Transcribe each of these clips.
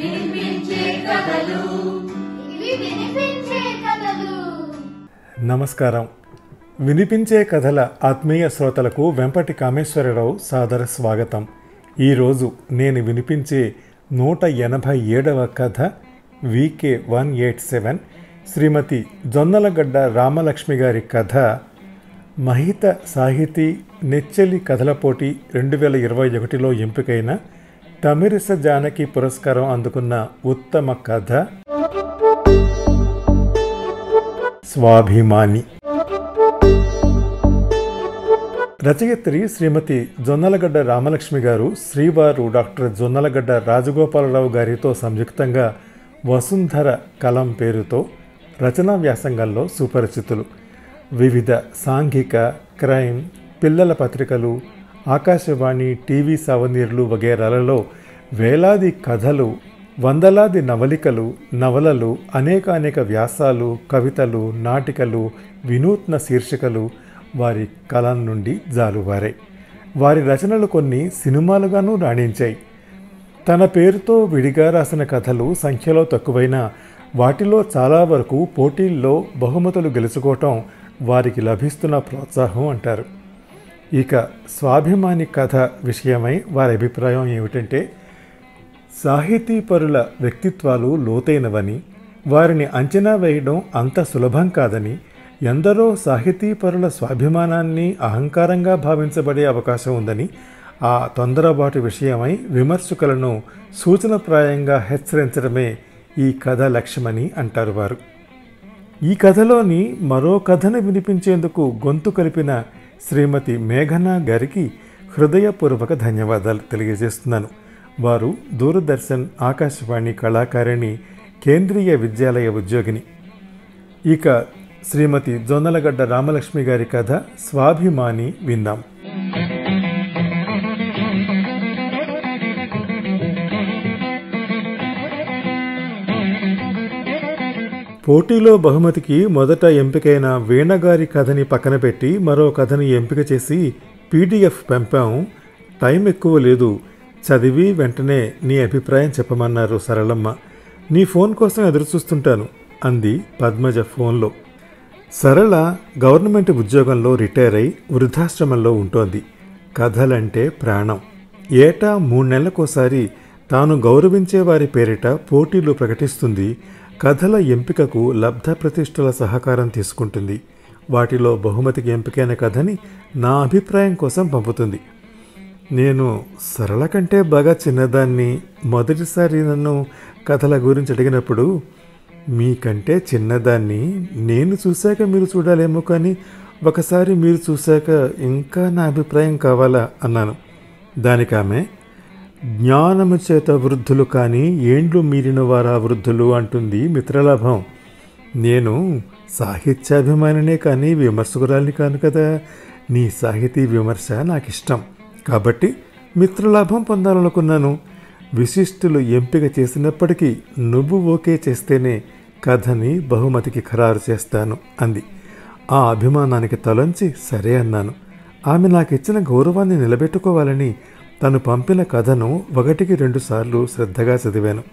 వినిపించే కథలు ఇవి వినిపించే కథలు నమస్కారం వినిపించే కథల ఆత్మీయ శ్రోతలకు వెంపటి కామేశ్వరరావు సాదర స్వాగతం ఈరోజు నేను వినిపించే నూట ఎనభై ఏడవ కథ VK one eight seven Srimati Jonnalagadda Ramalakshmi గారి కథ మహిత సాహితీ నెచ్చెలి కథల పోటీ రెండు వేల ఇరవై ఒకటిలో ఎంపికైన తమిరిస జానకి పురస్కారం అందుకున్న ఉత్తమ కథ స్వాభిమాని రచయిత్రి శ్రీమతి జొన్నలగడ్డ రామలక్ష్మి గారు శ్రీవారు డాక్టర్ జొన్నలగడ్డ రాజగోపాలరావు గారితో సంయుక్తంగా వసుంధర కలం పేరుతో రచనా వ్యాసంగంలో సుపరిచితులు వివిధ సాంఘిక క్రైమ్ పిల్లల పత్రికలు ఆకాశవాణి టీవీ సవనీర్లు వగేరాలలో వేలాది కథలు వందలాది నవలికలు నవలలు అనేక అనేక వ్యాసాలు కవితలు నాటికలు వినూత్న శీర్షికలు వారి కలం నుండి జాలువారాయి వారి రచనలు కొన్ని సినిమాలుగాను రాణించాయి తన పేరుతో విడిగా రాసిన కథలు సంఖ్యలో తక్కువైనా వాటిలో చాలా వరకు పోటీల్లో బహుమతులు గెలుచుకోవటం వారికి లభిస్తున్న ప్రోత్సాహం అంటారు ఇక స్వాభిమాని కథ విషయమై వారి అభిప్రాయం ఏమిటంటే సాహితీపరుల వ్యక్తిత్వాలు లోతైనవని వారిని అంచనా వేయడం అంత సులభం కాదని ఎందరో సాహితీపరుల స్వాభిమానాన్ని అహంకారంగా భావించబడే అవకాశం ఉందని ఆ తొందరబాటు విషయమై విమర్శకులను సూచనప్రాయంగా హెచ్చరించడమే ఈ కథ లక్ష్యమని అంటారు వారు ఈ కథలోని మరో కథను వినిపించేందుకు గొంతు కలిపిన శ్రీమతి మేఘన గారికి హృదయపూర్వక ధన్యవాదాలు తెలియజేస్తున్నాను వారు దూరదర్శన్ ఆకాశవాణి కళాకారిణి కేంద్రీయ విద్యాలయ ఉద్యోగిని ఇక శ్రీమతి జొన్నలగడ్డ రామలక్ష్మి గారి కథ స్వాభిమాని విందాం పోటీలో బహుమతికి మొదట ఎంపికైన వీణగారి కథని పక్కన పెట్టి మరో కథని ఎంపిక చేసి పీడిఎఫ్ పంపాం టైం ఎక్కువ లేదు చదివి వెంటనే నీ అభిప్రాయం చెప్పమన్నారు సరళమ్మ నీ ఫోన్ కోసం ఎదురుచూస్తుంటాను అంది పద్మజ ఫోన్లో సరళ గవర్నమెంట్ ఉద్యోగంలో రిటైర్ అయి వృద్ధాశ్రమంలో ఉంటోంది కథలంటే ప్రాణం ఏటా మూడు నెలలకోసారి తాను గౌరవించే వారి పేరిట పోటీలు ప్రకటిస్తుంది కథల ఎంపికకు లబ్ధ ప్రతిష్టల సహకారం తీసుకుంటుంది వాటిలో బహుమతికి ఎంపికైన కథని నా అభిప్రాయం కోసం పంపుతుంది నేను సరళ కంటే బాగా చిన్నదాన్ని మొదటిసారి నన్ను కథల గురించి అడిగినప్పుడు మీకంటే చిన్నదాన్ని నేను చూశాక మీరు చూడాలేమో కానీ ఒకసారి మీరు చూశాక ఇంకా నా అభిప్రాయం కావాలా అన్నాను దానికి ఆమె జ్ఞానము చేత వృద్ధులు కానీ ఏండ్లు మీరిన వారా వృద్ధులు అంటుంది మిత్రలాభం నేను సాహిత్యాభిమానినే కానీ విమర్శకురాలిని కాను కదా నీ సాహితీ విమర్శ నాకు ఇష్టం కాబట్టి మిత్రలాభం పొందాలనుకున్నాను విశిష్టులు ఎంపిక చేసినప్పటికీ నువ్వు ఓకే చేస్తేనే కథని బహుమతికి ఖరారు చేస్తాను అంది ఆ అభిమానానికి తలంచి సరే అన్నాను ఆమె నాకు ఇచ్చిన గౌరవాన్ని నిలబెట్టుకోవాలని తను పంపిన కథను ఒకటికి రెండుసార్లు శ్రద్ధగా చదివాను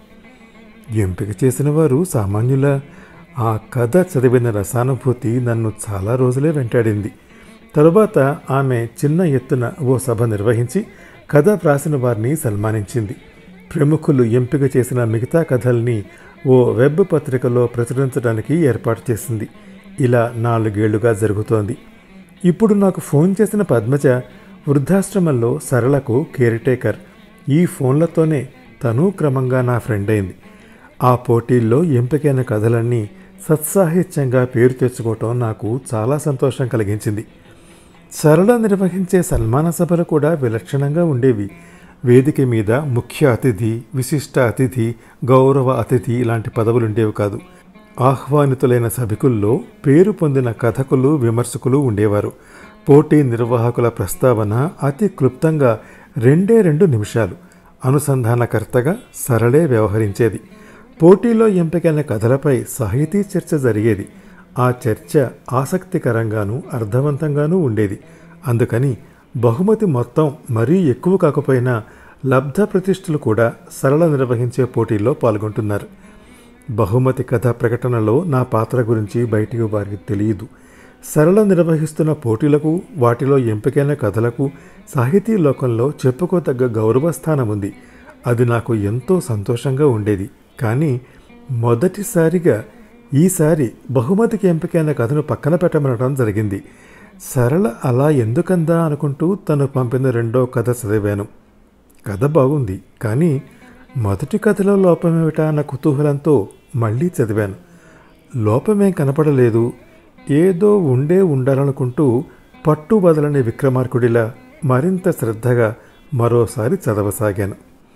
ఎంపిక చేసిన వారు సామాన్యుల ఆ కథ చదివిన రసానుభూతి నన్ను చాలా రోజులే వెంటాడింది తరువాత ఆమె చిన్న ఎత్తున ఓ సభ నిర్వహించి కథ వ్రాసిన వారిని సన్మానించింది ప్రముఖులు ఎంపిక చేసిన మిగతా కథల్ని ఓ వెబ్ పత్రికలో ప్రచురించడానికి ఏర్పాటు చేసింది ఇలా నాలుగేళ్లుగా జరుగుతోంది ఇప్పుడు నాకు ఫోన్ చేసిన పద్మజ వృద్ధాశ్రమంలో సరళకు కేర్టేకర్ ఈ ఫోన్లతోనే తను క్రమంగా నా ఫ్రెండ్ అయింది ఆ పోటీల్లో ఎంపికైన కథలన్నీ సత్సాహిత్యంగా పేరు తెచ్చుకోవటం నాకు చాలా సంతోషం కలిగించింది సరళ నిర్వహించే సన్మాన సభలు కూడా విలక్షణంగా ఉండేవి వేదిక మీద ముఖ్య అతిథి విశిష్ట అతిథి గౌరవ అతిథి ఇలాంటి పదవులు ఉండేవి కాదు ఆహ్వానితులైన సభికుల్లో పేరు పొందిన కథకులు విమర్శకులు ఉండేవారు పోటీ నిర్వాహకుల ప్రస్తావన అతి క్లుప్తంగా రెండే రెండు నిమిషాలు అనుసంధానకర్తగా సరళే వ్యవహరించేది పోటీలో ఎంపికైన కథలపై సాహితీ చర్చ జరిగేది ఆ చర్చ ఆసక్తికరంగానూ అర్థవంతంగానూ ఉండేది అందుకని బహుమతి మొత్తం మరీ ఎక్కువ కాకపోయినా లబ్ధ ప్రతిష్ఠలు కూడా సరళ నిర్వహించే పోటీల్లో పాల్గొంటున్నారు బహుమతి కథ ప్రకటనలో నా పాత్ర గురించి బయటికి వారికి తెలియదు సరళ నిర్వహిస్తున్న పోటీలకు వాటిలో ఎంపికైన కథలకు సాహితీ లోకంలో చెప్పుకోదగ్గ గౌరవ స్థానం ఉంది అది నాకు ఎంతో సంతోషంగా ఉండేది కానీ మొదటిసారిగా ఈసారి బహుమతికి ఎంపికైన కథను పక్కన పెట్టమనడం జరిగింది సరళ అలా ఎందుకందా అనుకుంటూ తను పంపిన రెండో కథ చదివాను కథ బాగుంది కానీ మొదటి కథలో లోపమేమిటా అన్న కుతూహలంతో మళ్ళీ చదివాను లోపమేం కనపడలేదు ఏదో ఉండే ఉండాలనుకుంటూ పట్టు బదలని విక్రమార్కుడిలా మరింత శ్రద్ధగా మరోసారి చదవసాగాను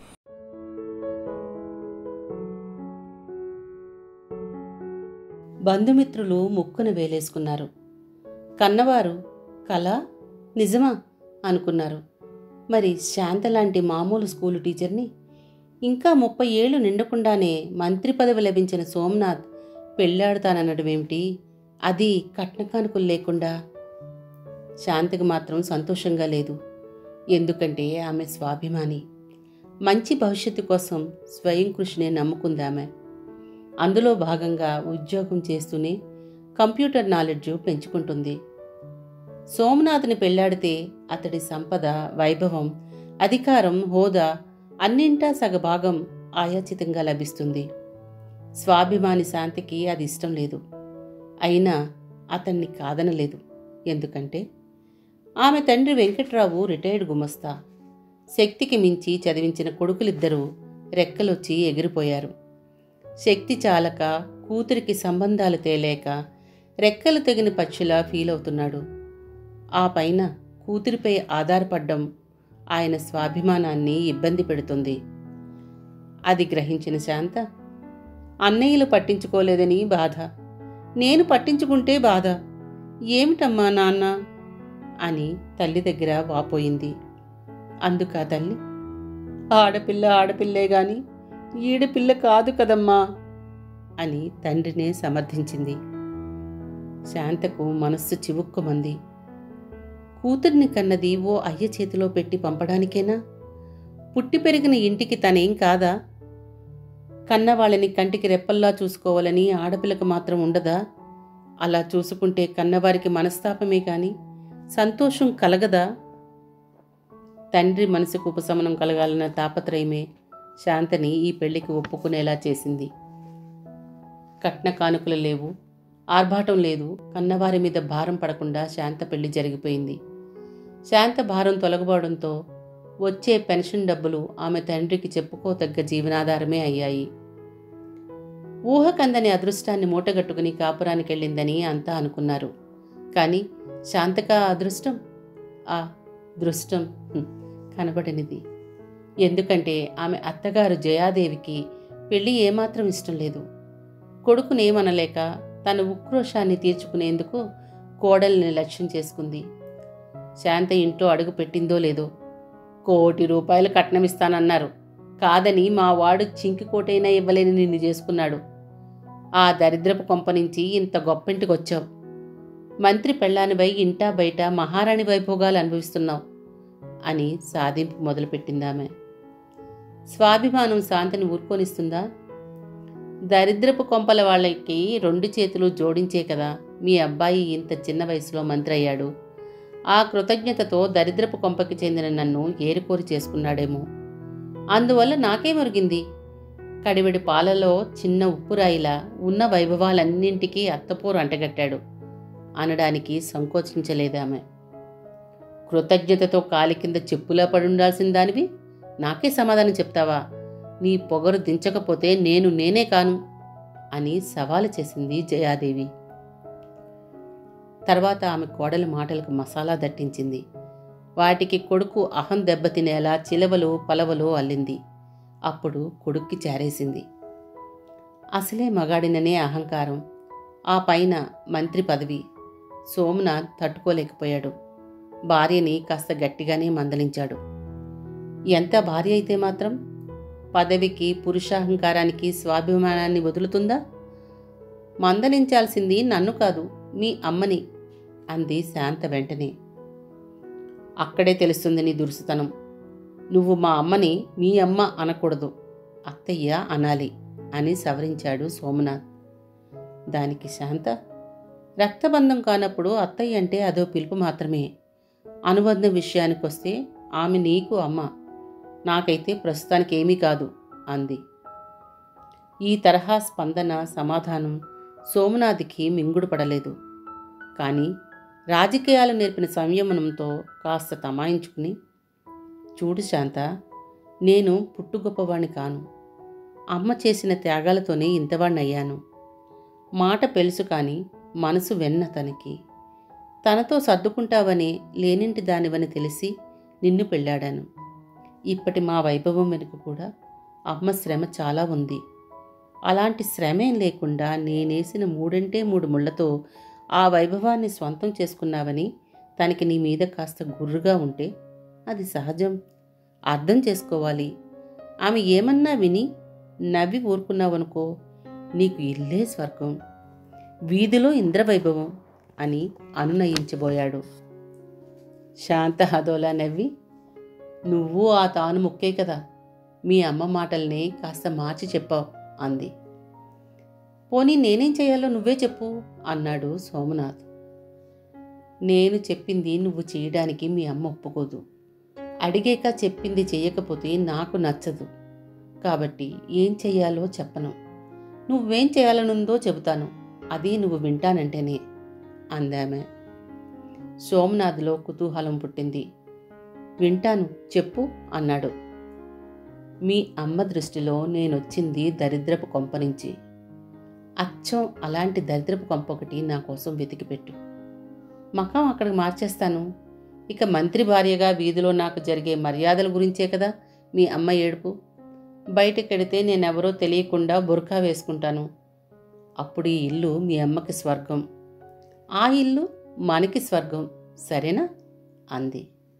బంధుమిత్రులు ముక్కున వేలేసుకున్నారు కన్నవారు కళ నిజమా అనుకున్నారు మరి శాంత లాంటి మామూలు స్కూలు టీచర్ని ఇంకా ముప్పై ఏళ్ళు నిండకుండానే మంత్రి పదవి లభించిన సోమనాథ్ పెళ్ళాడుతాననడమేమిటి అది కట్న కానుకలు లేకుండా శాంతికి మాత్రం సంతోషంగా లేదు ఎందుకంటే ఆమె స్వాభిమాని మంచి భవిష్యత్తు కోసం స్వయం కృషినే నమ్ముకుందామె అందులో భాగంగా ఉద్యోగం చేస్తూనే కంప్యూటర్ నాలెడ్జ్ పెంచుకుంటుంది సోమనాథ్ని పెళ్లాడితే అతడి సంపద వైభవం అధికారం హోదా అన్నింటా సగభాగం ఆయాచితంగా లభిస్తుంది స్వాభిమాని శాంతికి అది ఇష్టం లేదు అయినా అతన్ని కాదనలేదు ఎందుకంటే ఆమె తండ్రి వెంకట్రావు రిటైర్డ్ గుమస్తా శక్తికి మించి చదివించిన కొడుకులిద్దరూ రెక్కలొచ్చి ఎగిరిపోయారు శక్తి చాలక కూతురికి సంబంధాలు తేలేక రెక్కలు తెగిన పక్షిలా ఫీల్ అవుతున్నాడు ఆ పైన కూతురిపై ఆధారపడ్డం ఆయన స్వాభిమానాన్ని ఇబ్బంది పెడుతుంది అది గ్రహించిన శాంత అన్నయ్యలు పట్టించుకోలేదని బాధ నేను పట్టించుకుంటే బాధ ఏమిటమ్మా నాన్న అని తల్లి దగ్గర వాపోయింది అందుకా తల్లి ఆడపిల్ల ఆడపిల్లే గాని ఈడపిల్ల కాదు కదమ్మా అని తండ్రినే సమర్థించింది శాంతకు మనస్సు చివుక్కుమంది కూతుర్ని కన్నది ఓ అయ్య చేతిలో పెట్టి పంపడానికేనా పుట్టి పెరిగిన ఇంటికి తనేం కాదా కన్నవాళ్ళని కంటికి రెప్పల్లా చూసుకోవాలని ఆడపిల్లకు మాత్రం ఉండదా అలా చూసుకుంటే కన్నవారికి మనస్తాపమే కాని సంతోషం కలగదా తండ్రి మనసుకు ఉపశమనం కలగాలన్న తాపత్రయమే శాంతని ఈ పెళ్లికి ఒప్పుకునేలా చేసింది కట్న కానుకలు లేవు ఆర్భాటం లేదు కన్నవారి మీద భారం పడకుండా శాంత పెళ్లి జరిగిపోయింది శాంత భారం తొలగబడంతో వచ్చే పెన్షన్ డబ్బులు ఆమె తండ్రికి చెప్పుకోతగ్గ జీవనాధారమే అయ్యాయి ఊహకందని అదృష్టాన్ని మూటగట్టుకుని కాపురానికి వెళ్ళిందని అంతా అనుకున్నారు కానీ శాంతక అదృష్టం ఆ దృష్టం హ్మ్, కనబడనిది ఎందుకంటే ఆమె అత్తగారు జయాదేవికి పెళ్లి ఏమాత్రం ఇష్టం లేదు కొడుకునేమనలేక తన ఉక్రోషాన్ని తీర్చుకునేందుకు కోడల్ని లక్ష్యం చేసుకుంది శాంత ఇంట్లో అడుగు పెట్టిందో లేదో కోటి రూపాయలు కట్నమిస్తానన్నారు కాదని మా వాడు చింకి కోటైనా ఇవ్వలేని నిన్ను చేసుకున్నాడు ఆ దరిద్రపు కొంప నుంచి ఇంత గొప్పింటికి వచ్చావు మంత్రి పెళ్ళానిపై ఇంటా బయట మహారాణి వైభోగాలు అనుభవిస్తున్నావు అని సాధింపు మొదలుపెట్టిందామె స్వాభిమానం శాంతిని ఊరుకొనిస్తుందా దరిద్రపు కొంపల వాళ్ళకి రెండు చేతులు జోడించే కదా మీ అబ్బాయి ఇంత చిన్న వయసులో మంత్రి అయ్యాడు ఆ కృతజ్ఞతతో దరిద్రపు కొంపకి చెందిన నన్ను ఏరుకోరి చేసుకున్నాడేమో అందువల్ల నాకే మురిగింది కడివెడి పాలలో చిన్న ఉప్పురాయిలా ఉన్న వైభవాలన్నింటికీ అత్తపోరు అంటగట్టాడు అనడానికి సంకోచించలేదామె కృతజ్ఞతతో కాలి కింద చెప్పులా పడి ఉండాల్సిన దానివి నాకే సమాధానం చెప్తావా నీ పొగరు దించకపోతే నేను నేనే కాను అని సవాలు చేసింది జయాదేవి తర్వాత ఆమె కోడలి మాటలకు మసాలా దట్టించింది వాటికి కొడుకు అహం దెబ్బతినేలా చిలవలు పలవలు అల్లింది అప్పుడు కొడుక్కి చేరేసింది అసలే మగాడిననే అహంకారం ఆ పైన మంత్రి పదవి సోమనాథ్ తట్టుకోలేకపోయాడు భార్యని కాస్త గట్టిగానే మందలించాడు ఎంత భార్య అయితే మాత్రం పదవికి పురుషాహంకారానికి స్వాభిమానాన్ని వదులుతుందా మందలించాల్సింది నన్ను కాదు మీ అమ్మని అంది శాంత వెంటనే అక్కడే తెలుస్తుంది నీ దురుసుతనం నువ్వు మా అమ్మని మీ అమ్మ అనకూడదు అత్తయ్య అనాలి అని సవరించాడు సోమనాథ్ దానికి శాంత రక్తబంధం కానప్పుడు అత్తయ్య అంటే అదో పిలుపు మాత్రమే అనుబంధం విషయానికి వస్తే ఆమె నీకు అమ్మ నాకైతే ప్రస్తుతానికి ఏమీ కాదు అంది ఈ తరహా స్పందన సమాధానం సోమనాథ్కి మింగుడు పడలేదు కానీ రాజకీయాలు నేర్పిన సంయమనంతో కాస్త తమాయించుకుని చూడు శాంత నేను పుట్టు గొప్పవాణ్ణి కాను అమ్మ చేసిన త్యాగాలతోనే ఇంతవాణ్ణి అయ్యాను మాట పెలుసు కానీ మనసు వెన్న తనకి తనతో సర్దుకుంటావని లేనింటి దానివని తెలిసి నిన్ను పెళ్ళాడాను ఇప్పటి మా వైభవం వెనుక కూడా అమ్మ శ్రమ చాలా ఉంది అలాంటి శ్రమేం లేకుండా నేనేసిన మూడంటే మూడు ముళ్లతో ఆ వైభవాన్ని స్వంతం చేసుకున్నావని తనకి నీ మీద కాస్త గుర్రుగా ఉంటే అది సహజం అర్థం చేసుకోవాలి ఆమె ఏమన్నా విని నవ్వి ఊరుకున్నావనుకో నీకు ఇల్లే స్వర్గం వీధిలో ఇంద్రవైభవం అని అనునయించబోయాడు శాంత హదోలా నవ్వి నువ్వు ఆ తాను ముక్కే కదా మీ అమ్మ మాటల్ని కాస్త మార్చి చెప్పావు అంది పోనీ నేనేం చేయాలో నువ్వే చెప్పు అన్నాడు సోమనాథ్ నేను చెప్పింది నువ్వు చేయడానికి మీ అమ్మ ఒప్పుకోదు అడిగాక చెప్పింది చేయకపోతే నాకు నచ్చదు కాబట్టి ఏం చెయ్యాలో చెప్పను నువ్వేం చేయాలనుందో చెబుతాను అది నువ్వు వింటానంటేనే అందామె సోమనాథ్లో కుతూహలం పుట్టింది వింటాను చెప్పు అన్నాడు మీ అమ్మ దృష్టిలో నేనొచ్చింది దరిద్రపు కొంప నుంచి అచ్చం అలాంటి దరిద్రపు కొంప ఒకటి నా కోసం వెతికిపెట్టు మకం అక్కడికి మార్చేస్తాను ఇక మంత్రి భార్యగా వీధిలో నాకు జరిగే మర్యాదల గురించే కదా మీ అమ్మ ఏడుపు బయటకెడితే నేనెవరో తెలియకుండా బురకా వేసుకుంటాను అప్పుడు ఈ ఇల్లు మీ అమ్మకి స్వర్గం ఆ ఇల్లు మనకి స్వర్గం సరేనా అంది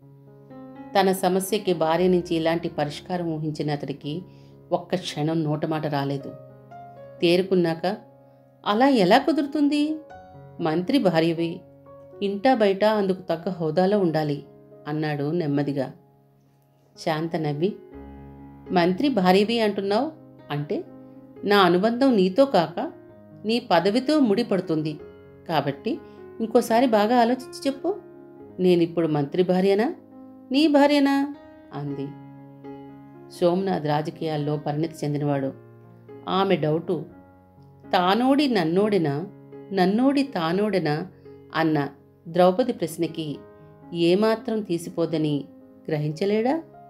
తన సమస్యకి భార్య నుంచి ఇలాంటి పరిష్కారం ఊహించిన అతడికి ఒక్క క్షణం నోటమాట రాలేదు తేరుకున్నాక అలా ఎలా కుదురుతుంది మంత్రి భార్యవి ఇంటా బయట అందుకు తగ్గ హోదాలో ఉండాలి అన్నాడు నెమ్మదిగా శాంత నవ్వి మంత్రి భార్యవి అంటున్నావు అంటే నా అనుబంధం నీతో కాక నీ పదవితో ముడిపడుతుంది కాబట్టి ఇంకోసారి బాగా ఆలోచించి చెప్పు నేనిప్పుడు మంత్రి భార్యనా నీ భార్యనా అంది సోమనాథ్ రాజకీయాల్లో పరిణతి చెందినవాడు ఆమె డౌటు తానోడి నన్నోడినా నన్నోడి తానోడినా అన్న ద్రౌపది ప్రశ్నకి ఏమాత్రం తీసిపోదని గ్రహించలేడా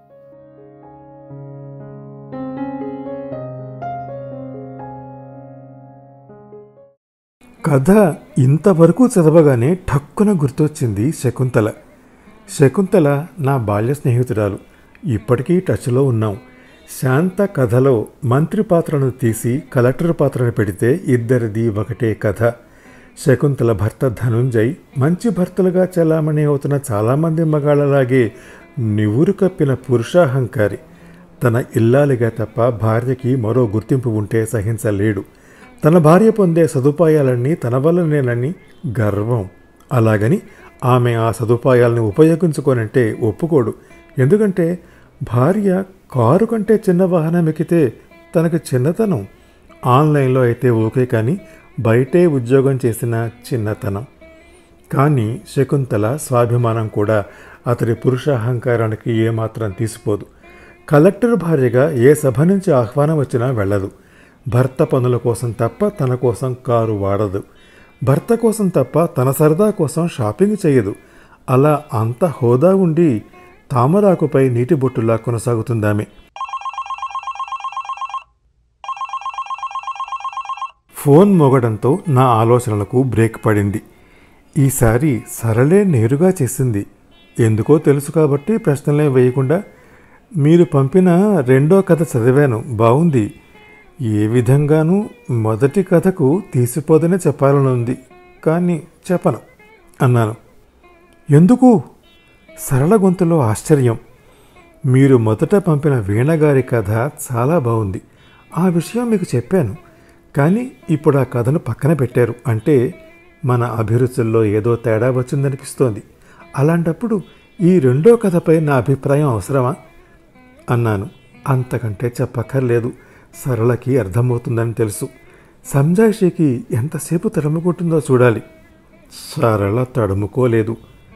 కథ ఇంతవరకు చదవగానే ఠక్కున గుర్తొచ్చింది శకుంతల శకుంతల నా బాల్య స్నేహితురాలు ఇప్పటికీ టచ్లో ఉన్నాం శాంత కథలో మంత్రి పాత్రను తీసి కలెక్టర్ పాత్రను పెడితే ఇద్దరిది ఒకటే కథ శకుంతల భర్త ధనుంజయ్ మంచి భర్తలుగా చలామణి అవుతున్న చాలామంది మగాళ్ళలాగే నివురు కప్పిన పురుషాహంకారి తన ఇల్లాలిగా తప్ప భార్యకి మరో గుర్తింపు ఉంటే సహించలేడు తన భార్య పొందే సదుపాయాలన్నీ తన వల్లనేనని గర్వం అలాగని ఆమె ఆ సదుపాయాలను ఉపయోగించుకోనంటే ఒప్పుకోడు ఎందుకంటే భార్య కారు కంటే చిన్న వాహనం ఎక్కితే తనకు చిన్నతనం ఆన్లైన్లో అయితే ఓకే కానీ బయటే ఉద్యోగం చేసిన చిన్నతనం కానీ శకుంతల స్వాభిమానం కూడా అతడి పురుషాహంకారానికి ఏమాత్రం తీసిపోదు కలెక్టర్ భార్యగా ఏ సభ నుంచి ఆహ్వానం వచ్చినా వెళ్ళదు భర్త పనుల కోసం తప్ప తన కోసం కారు వాడదు భర్త కోసం తప్ప తన సరదా కోసం షాపింగ్ చేయదు అలా అంత హోదా ఉండి తామరాకుపై నీటి బొట్టులా కొనసాగుతుందామె ఫోన్ మోగడంతో నా ఆలోచనలకు బ్రేక్ పడింది ఈసారి సరళే నేరుగా చేసింది ఎందుకో తెలుసు కాబట్టి ప్రశ్నలే వేయకుండా మీరు పంపిన రెండో కథ చదివాను బాగుంది ఏ విధంగానూ మొదటి కథకు తీసిపోదనే చెప్పాలని ఉంది కానీ చెప్పను అన్నాను ఎందుకు సరళ గొంతులో ఆశ్చర్యం మీరు మొదట పంపిన వీణగారి కథ చాలా బాగుంది ఆ విషయం మీకు చెప్పాను కానీ ఇప్పుడు ఆ కథను పక్కన పెట్టారు అంటే మన అభిరుచుల్లో ఏదో తేడా వచ్చిందనిపిస్తోంది అలాంటప్పుడు ఈ రెండో కథపై నా అభిప్రాయం అవసరమా అన్నాను అంతకంటే చెప్పక్కర్లేదు సరళకి అర్థమవుతుందని తెలుసు సంజాయిషికి ఎంతసేపు తడుముకుంటుందో చూడాలి సరళ తడుముకోలేదు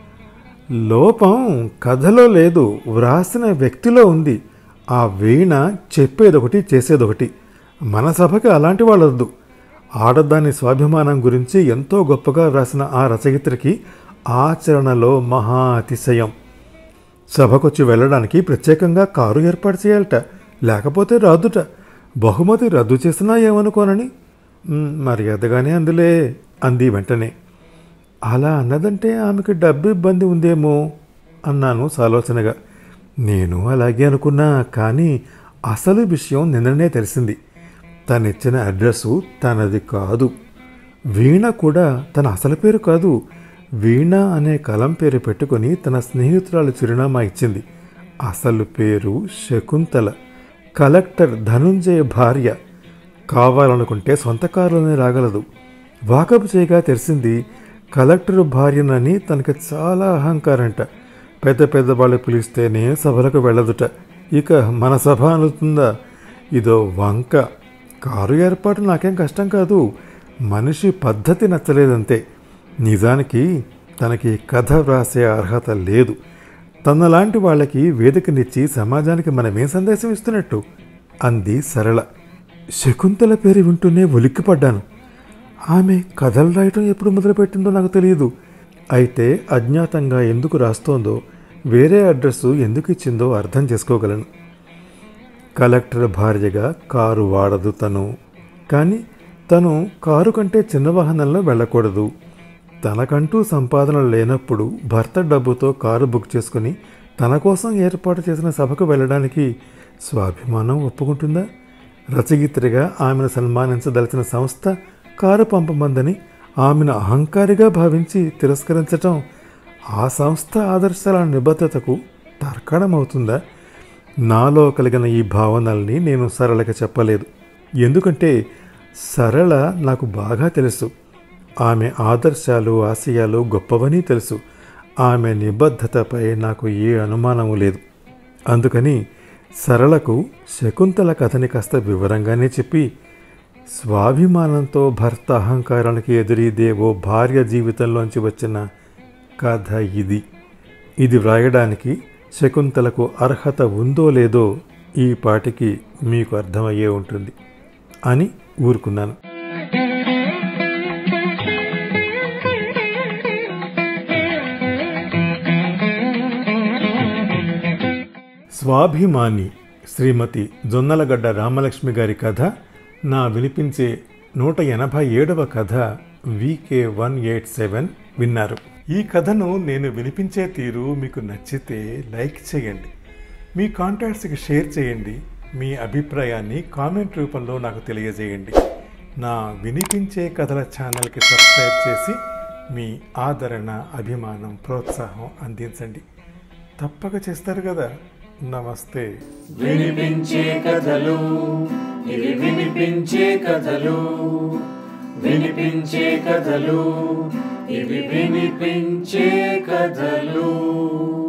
లోపం కథలో లేదు వ్రాసిన వ్యక్తిలో ఉంది ఆ వీణ చెప్పేదొకటి చేసేదొకటి మన సభకి అలాంటి వాళ్ళొద్దు ఆడదాని స్వాభిమానం గురించి ఎంతో గొప్పగా వ్రాసిన ఆ రచయిత్రికి ఆచరణలో మహా అతిశయం సభకొచ్చి వెళ్ళడానికి ప్రత్యేకంగా కారు ఏర్పాటు చేయాలట లేకపోతే రాదుట బహుమతి రద్దు చేసినా ఏమనుకోనని "మ్, మర్యాదగానే అందులే అంది వెంటనే అలా అన్నదంటే ఆమెకి డబ్బు ఇబ్బంది ఉందేమో అన్నాను సాలోచనగా నేను అలాగే అనుకున్నా కానీ అసలు విషయం నిన్ననే తెలిసింది తనిచ్చిన అడ్రస్సు తనది కాదు వీణ కూడా తన అసలు పేరు కాదు వీణ అనే కలం పేరు పెట్టుకొని తన స్నేహితురాలు చిరునామా ఇచ్చింది అసలు పేరు శకుంతల కలెక్టర్ ధనుంజయ భార్య కావాలనుకుంటే సొంత కారులోనే రాగలదు వాకపు చేయగా తెలిసింది కలెక్టర్ భార్యనని తనకి చాలా అహంకారంట పెద్ద పెద్ద వాళ్ళు పిలిస్తేనే సభలకు వెళ్ళదుట ఇక మన సభ అనుతుందా ఇదో వంక కారు ఏర్పాటు నాకేం కష్టం కాదు మనిషి పద్ధతి నచ్చలేదంతే నిజానికి తనకి కథ వ్రాసే అర్హత లేదు తనలాంటి వాళ్ళకి వేదికనిచ్చి సమాజానికి మనమేం సందేశం ఇస్తున్నట్టు అంది సరళ శకుంతల పేరు వింటూనే ఉలిక్కిపడ్డాను ఆమె కథలు రాయటం ఎప్పుడు మొదలుపెట్టిందో నాకు తెలియదు అయితే అజ్ఞాతంగా ఎందుకు రాస్తోందో వేరే అడ్రస్సు ఎందుకు ఇచ్చిందో అర్థం చేసుకోగలను కలెక్టర్ భార్యగా కారు వాడదు తను కానీ తను కారు కంటే చిన్న వాహనంలో వెళ్ళకూడదు తనకంటూ సంపాదన లేనప్పుడు భర్త డబ్బుతో కారు బుక్ చేసుకుని తన కోసం ఏర్పాటు చేసిన సభకు వెళ్ళడానికి స్వాభిమానం ఒప్పుకుంటుందా రచయిత్రిగా ఆమెను సన్మానించదలిచిన సంస్థ కారు పంపమందని ఆమెను అహంకారిగా భావించి తిరస్కరించటం ఆ సంస్థ ఆదర్శాల నిబద్ధతకు తర్కణమవుతుందా నాలో కలిగిన ఈ భావనల్ని నేను సరళకి చెప్పలేదు ఎందుకంటే సరళ నాకు బాగా తెలుసు ఆమె ఆదర్శాలు ఆశయాలు గొప్పవని తెలుసు ఆమె నిబద్ధతపై నాకు ఏ అనుమానము లేదు అందుకని సరళకు శకుంతల కథని కాస్త వివరంగానే చెప్పి స్వాభిమానంతో భర్త అహంకారానికి ఎదురీదే ఓ భార్య జీవితంలోంచి వచ్చిన కథ ఇది ఇది వ్రాయడానికి శకుంతలకు అర్హత ఉందో లేదో ఈ పాటికి మీకు అర్థమయ్యే ఉంటుంది అని ఊరుకున్నాను స్వాభిమాని శ్రీమతి జొన్నలగడ్డ రామలక్ష్మి గారి కథ నా వినిపించే నూట ఎనభై ఏడవ కథ వికే వన్ ఎయిట్ సెవెన్ విన్నారు ఈ కథను నేను వినిపించే తీరు మీకు నచ్చితే లైక్ చేయండి మీ కాంటాక్ట్స్కి షేర్ చేయండి మీ అభిప్రాయాన్ని కామెంట్ రూపంలో నాకు తెలియజేయండి నా వినిపించే కథల ఛానల్కి సబ్స్క్రైబ్ చేసి మీ ఆదరణ అభిమానం ప్రోత్సాహం అందించండి తప్పక చేస్తారు కదా నమస్తే వినిపించే కథలు ఇవి వినిపించే కథలు వినిపించే కథలు ఇవి వినిపించే కథలు